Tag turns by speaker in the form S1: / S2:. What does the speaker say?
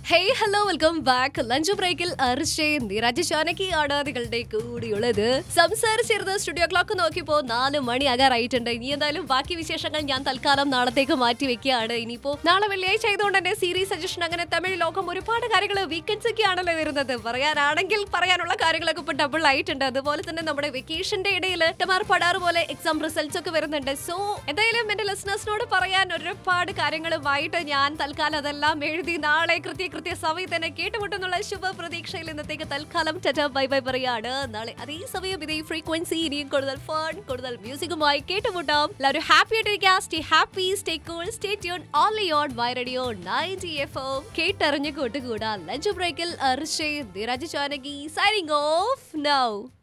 S1: hey hello welcome back lunch ബ്രേക്കിൽ അർഷയും നിരജ് ഷാനക്കിയാണ് നിങ്ങളുടെ കൂടിയുള്ളത് സംസാരിച്ചിരുന്ന സ്റ്റുഡിയോ ക്ലോക്ക് നോക്കിയപ്പോ നാല് മണി ആകാറായിട്ടുണ്ട് ഇനി എന്തായാലും ബാക്കി വിശേഷങ്ങൾ ഞാൻ തൽക്കാലം നാളത്തേക്ക് മാറ്റി വെക്കുകയാണ് ഇനിയിപ്പോ നാളെ വെള്ളിയാഴ്ച ആയതുകൊണ്ട് തന്നെ സീരീസ് സജഷൻ അങ്ങനെ തമിഴ് ലോകം ഒരുപാട് കാര്യങ്ങൾ വീക്കെൻഡ്സ് ഒക്കെ ആണല്ലോ വരുന്നത് പറയാനാണെങ്കിൽ പറയാനുള്ള കാര്യങ്ങളൊക്കെ ഇപ്പൊ ഡബിൾ ആയിട്ടുണ്ട് അതുപോലെ തന്നെ നമ്മുടെ വെക്കേഷന്റെ ഇടയിൽ ടമാർ പടാറ് പോലെ എക്സാം റിസൾട്ട്സ് ഒക്കെ വരുന്നുണ്ട് സോ എന്തായാലും എന്റെ ലിസണേഴ്സിനോട് പറയാൻ ഒരുപാട് കാര്യങ്ങളുമായിട്ട് ഞാൻ തൽക്കാലം അതെല്ലാം എഴുതി നാളെ കൃത്യ കൃത്യ സമയത്ത് തന്നെ കേട്ടുമുട്ടെന്നുള്ള ശുഭ പ്രതീക്ഷയിൽ ഇന്നത്തേക്ക് തൽക്കാലം ചറ്റ ബൈ ബൈ പറയാണ് നാളെ അതേ സമയം ഇതേ ഫ്രീക്വൻസി ഇനിയും കൂടുതൽ ഫൺ കൂടുതൽ മ്യൂസിക്കുമായി കേട്ടുമുട്ടാം എല്ലാവരും ഹാപ്പി ആയിട്ടിരിക്കുക stay happy stay cool stay tuned only on my radio ninety FM എം കേട്ടറിഞ്ഞു കൂട്ടുകൂടാ ലഞ്ച് ബ്രേക്കിൽ അർഷേ നിരജ് ചാനകി സൈനിങ് ഓഫ് നൗ